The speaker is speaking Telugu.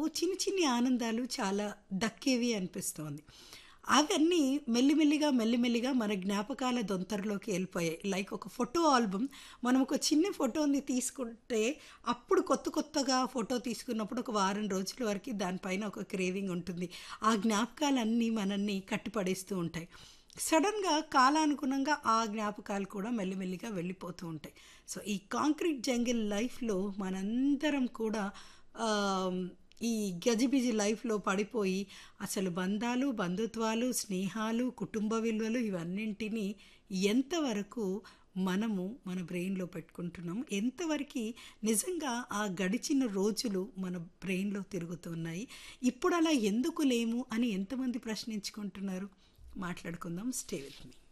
చిన్ని చిన్ని ఆనందాలు చాలా దక్కేవి అనిపిస్తోంది అవన్నీ మెల్లిమెల్లిగా మెల్లిమెల్లిగా మన జ్ఞాపకాల దొంతరలోకి వెళ్ళిపోయాయి లైక్ ఒక ఫోటో ఆల్బమ్ మనం ఒక చిన్న ఫోటోని తీసుకుంటే అప్పుడు కొత్త కొత్తగా ఫోటో తీసుకున్నప్పుడు ఒక వారం రోజుల వరకు దానిపైన ఒక క్రేవింగ్ ఉంటుంది ఆ జ్ఞాపకాలన్నీ మనల్ని కట్టిపడేస్తూ ఉంటాయి సడన్గా కాలానుగుణంగా ఆ జ్ఞాపకాలు కూడా మెల్లిమెల్లిగా వెళ్ళిపోతూ ఉంటాయి సో ఈ కాంక్రీట్ జంగిల్ లైఫ్లో మనందరం కూడా ఆ, ఈ గజిబిజి లైఫ్లో పడిపోయి అసలు బంధాలు బంధుత్వాలు స్నేహాలు కుటుంబ విలువలు ఇవన్నింటినీ ఎంతవరకు మనము మన బ్రెయిన్లో పెట్టుకుంటున్నాం ఎంతవరకు నిజంగా ఆ గడిచిన రోజులు మన బ్రెయిన్లో తిరుగుతున్నాయి ఇప్పుడు అలా ఎందుకు లేము అని ఎంతమంది ప్రశ్నించుకుంటున్నారు మాట్లాడుకుందాం స్టే విత్ మీ